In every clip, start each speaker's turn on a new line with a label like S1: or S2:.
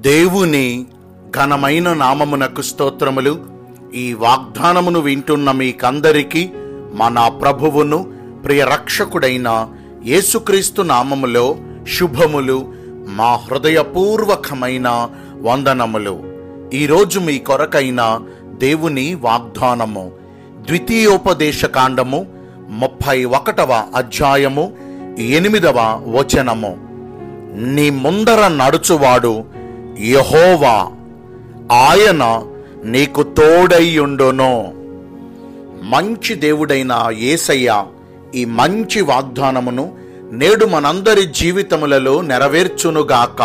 S1: దేవుని ఘనమైన నామమునకు స్తోత్రములు ఈ వాగ్దానమును వింటున్న మీకందరికీ మన ప్రభువును ప్రియ రక్షకుడైన యేసుక్రీస్తు నామములో శుభములు మా హృదయపూర్వకమైన వందనములు ఈరోజు మీ కొరకైన దేవుని వాగ్దానము ద్వితీయోపదేశ కాండము ముప్పై ఒకటవ అధ్యాయము ఎనిమిదవ వచనము నీ ముందర నడుచువాడు యహోవా ఆయన నీకు తోడైయుండును మంచి దేవుడైన యేసయ్య ఈ మంచి వాగ్దానమును నేడు మనందరి జీవితములలో నెరవేర్చునుగాక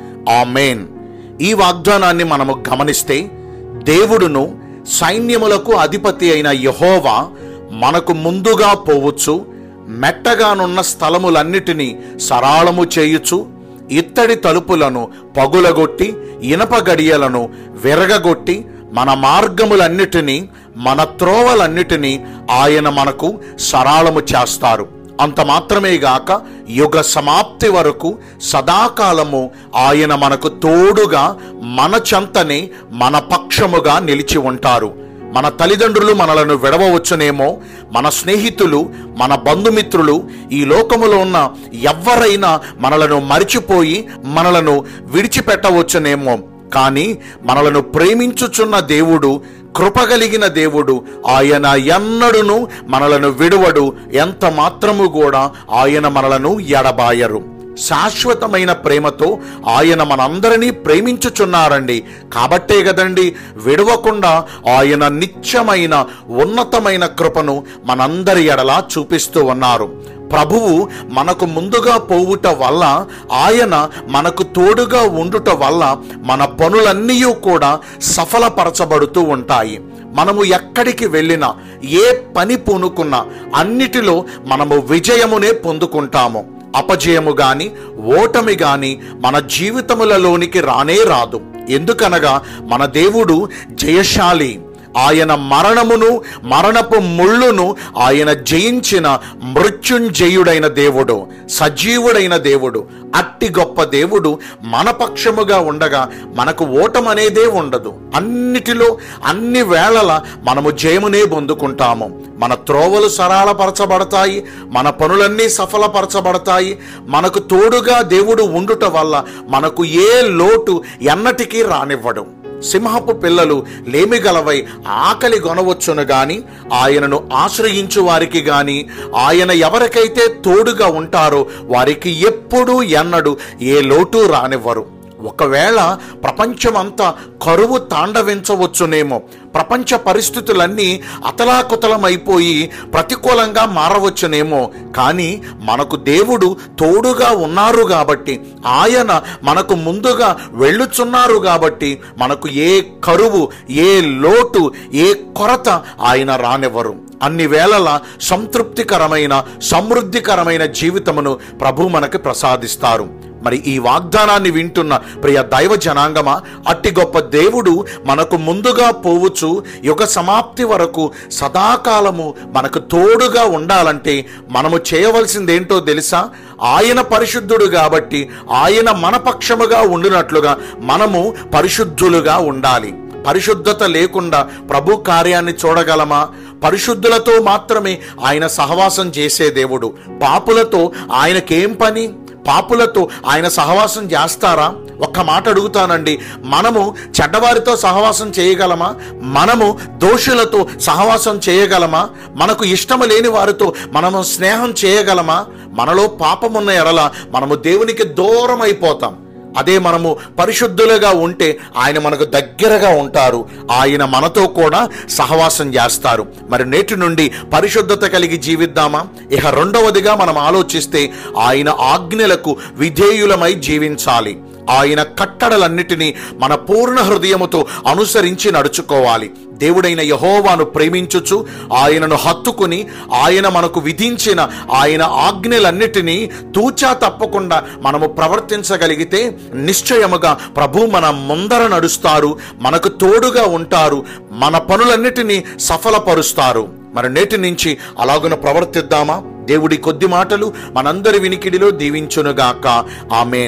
S1: ఆమెన్ ఈ వాగ్దానాన్ని మనము గమనిస్తే దేవుడును సైన్యములకు అధిపతి అయిన యహోవా మనకు ముందుగా పోవచ్చు మెట్టగానున్న స్థలములన్నిటినీ సరాళము చేయుచు ఇత్తడి తలుపులను పగులగొట్టి ఇనప గడియలను విరగగొట్టి మన మార్గములన్నిటినీ మన త్రోవలన్నిటినీ ఆయన మనకు సరాళము చేస్తారు అంత మాత్రమే గాక యుగ సమాప్తి వరకు సదాకాలము ఆయన మనకు తోడుగా మన చెంతనే మన పక్షముగా నిలిచి ఉంటారు మన తల్లిదండ్రులు మనలను విడవవచ్చునేమో మన స్నేహితులు మన బంధుమిత్రులు ఈ లోకములో ఉన్న ఎవ్వరైనా మనలను మరిచిపోయి మనలను విడిచిపెట్టవచ్చునేమో కానీ మనలను ప్రేమించుచున్న దేవుడు కృపగలిగిన దేవుడు ఆయన ఎన్నడును మనలను విడువడు ఎంత మాత్రము కూడా ఆయన మనలను ఎడబాయరు శాశ్వతమైన ప్రేమతో ఆయన మనందరినీ ప్రేమించుచున్నారండి కాబట్టే కదండి విడవకుండా ఆయన నిత్యమైన ఉన్నతమైన కృపను మనందరి ఎడలా చూపిస్తూ ఉన్నారు ప్రభువు మనకు ముందుగా పోవుట వల్ల ఆయన మనకు తోడుగా ఉండుట వల్ల మన పనులన్నీ కూడా సఫలపరచబడుతూ ఉంటాయి మనము ఎక్కడికి వెళ్ళినా ఏ పని పూనుకున్నా అన్నిటిలో మనము విజయమునే పొందుకుంటాము అపజయము గాని ఓటమి గాని మన జీవితములలోనికి రానే రాదు ఎందుకనగా మన దేవుడు జయశాలి ఆయన మరణమును మరణపు ముళ్ళును ఆయన జయించిన మృత్యుంజయుడైన దేవుడు సజీవుడైన దేవుడు అట్టి గొప్ప దేవుడు మన పక్షముగా ఉండగా మనకు ఓటమనేదే ఉండదు అన్నిటిలో అన్ని వేళల మనము జయమునే పొందుకుంటాము మన త్రోవలు సరళపరచబడతాయి మన పనులన్నీ సఫలపరచబడతాయి మనకు తోడుగా దేవుడు ఉండుట వల్ల మనకు ఏ లోటు ఎన్నటికీ రానివ్వడు సింహపు పిల్లలు లేమిగలవై ఆకలి గొనవచ్చును గాని ఆయనను ఆశ్రయించు వారికి గాని ఆయన ఎవరికైతే తోడుగా ఉంటారో వారికి ఎప్పుడూ ఎన్నడు ఏ లోటు రానివ్వరు ఒకవేళ ప్రపంచమంతా కరువు తాండవించవచ్చునేమో ప్రపంచ పరిస్థితులన్నీ అతలాకుతలమైపోయి ప్రతికూలంగా మారవచ్చునేమో కానీ మనకు దేవుడు తోడుగా ఉన్నారు కాబట్టి ఆయన మనకు ముందుగా వెళ్ళుచున్నారు కాబట్టి మనకు ఏ కరువు ఏ లోటు ఏ కొరత ఆయన రానివ్వరు అన్ని వేళల సంతృప్తికరమైన సమృద్ధికరమైన జీవితమును ప్రభు మనకి ప్రసాదిస్తారు మరి ఈ వాగ్దానాన్ని వింటున్న ప్రియ దైవ జనాంగమా అట్టి గొప్ప దేవుడు మనకు ముందుగా పోవచ్చు యుగ సమాప్తి వరకు సదాకాలము మనకు తోడుగా ఉండాలంటే మనము చేయవలసిందేంటో తెలుసా ఆయన పరిశుద్ధుడు కాబట్టి ఆయన మన పక్షముగా ఉండినట్లుగా మనము పరిశుద్ధులుగా ఉండాలి పరిశుద్ధత లేకుండా ప్రభు కార్యాన్ని చూడగలమా పరిశుద్ధులతో మాత్రమే ఆయన సహవాసం చేసే దేవుడు పాపులతో ఆయనకేం పని పాపులతో ఆయన సహవాసం చేస్తారా ఒక్క మాట అడుగుతానండి మనము చెడ్డవారితో సహవాసం చేయగలమా మనము దోషులతో సహవాసం చేయగలమా మనకు ఇష్టము లేని వారితో మనము స్నేహం చేయగలమా మనలో పాపమున్న ఎడల మనము దేవునికి దూరం అయిపోతాం అదే మనము పరిశుద్ధులుగా ఉంటే ఆయన మనకు దగ్గరగా ఉంటారు ఆయన మనతో కూడా సహవాసం చేస్తారు మరి నేటి నుండి పరిశుద్ధత కలిగి జీవిద్దామా ఇక రెండవదిగా మనం ఆలోచిస్తే ఆయన ఆజ్ఞలకు విధేయులమై జీవించాలి ఆయన కట్టడలన్నిటినీ మన పూర్ణ హృదయముతో అనుసరించి నడుచుకోవాలి దేవుడైన యహోవాను ప్రేమించుచు ఆయనను హత్తుకుని ఆయన మనకు విధించిన ఆయన ఆజ్ఞలన్నిటినీ తూచా తప్పకుండా మనము ప్రవర్తించగలిగితే నిశ్చయముగా ప్రభు మన ముందర నడుస్తారు మనకు తోడుగా ఉంటారు మన పనులన్నిటినీ సఫలపరుస్తారు మరి నేటి నుంచి అలాగున ప్రవర్తిద్దామా దేవుడి కొద్ది మాటలు మనందరి వినికిడిలో దీవించునుగాక ఆమెన్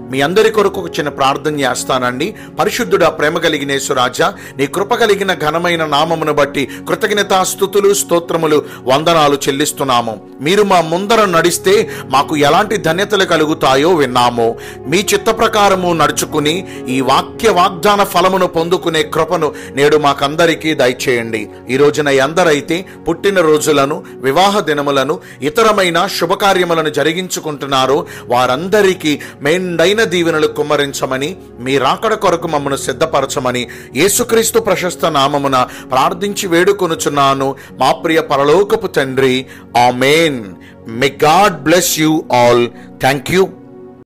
S1: మీ అందరి కొరకు ఒక చిన్న ప్రార్థన చేస్తానండి పరిశుద్ధుడా ప్రేమ కలిగిన యేసురాజా నీ కృప కలిగిన ఘనమైన నామమును బట్టి కృతజ్ఞతా స్థుతులు స్తోత్రములు వందనాలు చెల్లిస్తున్నాము మీరు మా ముందర నడిస్తే మాకు ఎలాంటి ధన్యతలు కలుగుతాయో విన్నాము మీ చిత్త ప్రకారము నడుచుకుని ఈ వాక్య వాగ్దాన ఫలమును పొందుకునే కృపను నేడు మాకందరికీ దయచేయండి ఈ రోజున ఎందరైతే పుట్టిన రోజులను వివాహ దినములను ఇతరమైన శుభకార్యములను జరిగించుకుంటున్నారో వారందరికీ మెండైన దీవెనలు కుమ్మరించమని మీ రాకడ కొరకు మమ్మను సిద్ధపరచమని యేసుక్రీస్తు ప్రశస్త నామమున ప్రార్థించి వేడుకొనుచున్నాను మా ప్రియ పరలోకపు తండ్రి amen may God bless you all thank you